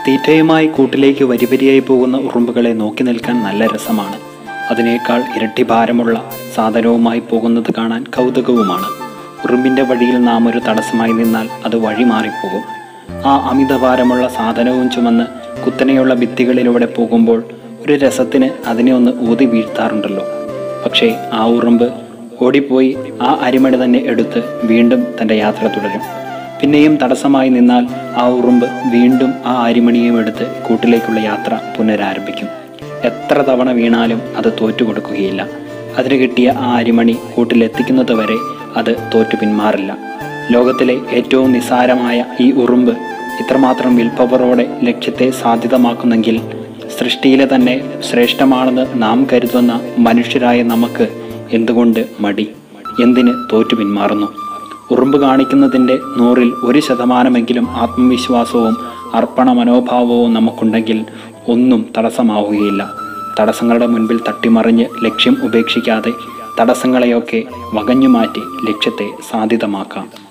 തീറ്റയുമായി കൂട്ടിലേക്ക് വരിവരിയായി പോകുന്ന ഉറുമ്പുകളെ നോക്കി നിൽക്കാൻ നല്ല രസമാണ് അതിനേക്കാൾ ഇരട്ടി ഭാരമുള്ള സാധനവുമായി പോകുന്നത് കാണാൻ കൗതുകവുമാണ് ഉറുമ്പിൻ്റെ വഴിയിൽ നാം ഒരു തടസ്സമായി നിന്നാൽ അത് വഴി മാറിപ്പോകും ആ അമിതഭാരമുള്ള സാധനവും ചുമന്ന് കുത്തനെയുള്ള ഭിത്തികളിലൂടെ പോകുമ്പോൾ ഒരു രസത്തിന് അതിനെ ഒന്ന് ഊതി വീഴ്ത്താറുണ്ടല്ലോ പക്ഷേ ആ ഉറുമ്പ് ഓടിപ്പോയി ആ അരിമണി തന്നെ എടുത്ത് വീണ്ടും തൻ്റെ യാത്ര തുടരും പിന്നെയും തടസ്സമായി നിന്നാൽ ആ ഉറുമ്പ് വീണ്ടും ആ അരിമണിയും എടുത്ത് കൂട്ടിലേക്കുള്ള യാത്ര പുനരാരംഭിക്കും എത്ര തവണ വീണാലും അത് തോറ്റു കൊടുക്കുകയില്ല അതിന് കിട്ടിയ ആ അരിമണി കൂട്ടിലെത്തിക്കുന്നത് വരെ അത് തോറ്റു പിന്മാറില്ല ലോകത്തിലെ ഏറ്റവും നിസ്സാരമായ ഈ ഉറുമ്പ് ഇത്രമാത്രം വിൽപ്പവറോടെ ലക്ഷ്യത്തെ സാധ്യതമാക്കുന്നെങ്കിൽ സൃഷ്ടിയിലെ തന്നെ ശ്രേഷ്ഠമാണെന്ന് നാം കരുതുന്ന മനുഷ്യരായ നമുക്ക് എന്തുകൊണ്ട് മടി എന്തിന് തോറ്റു പിന്മാറുന്നു ഉറുമ്പ് കാണിക്കുന്നതിൻ്റെ നൂറിൽ ഒരു ശതമാനമെങ്കിലും ആത്മവിശ്വാസവും അർപ്പണ മനോഭാവവും നമുക്കുണ്ടെങ്കിൽ ഒന്നും തടസ്സമാവുകയില്ല തടസ്സങ്ങളുടെ മുൻപിൽ തട്ടിമറിഞ്ഞ് ലക്ഷ്യം ഉപേക്ഷിക്കാതെ തടസ്സങ്ങളെയൊക്കെ വകഞ്ഞു മാറ്റി ലക്ഷ്യത്തെ സാധ്യതമാക്കാം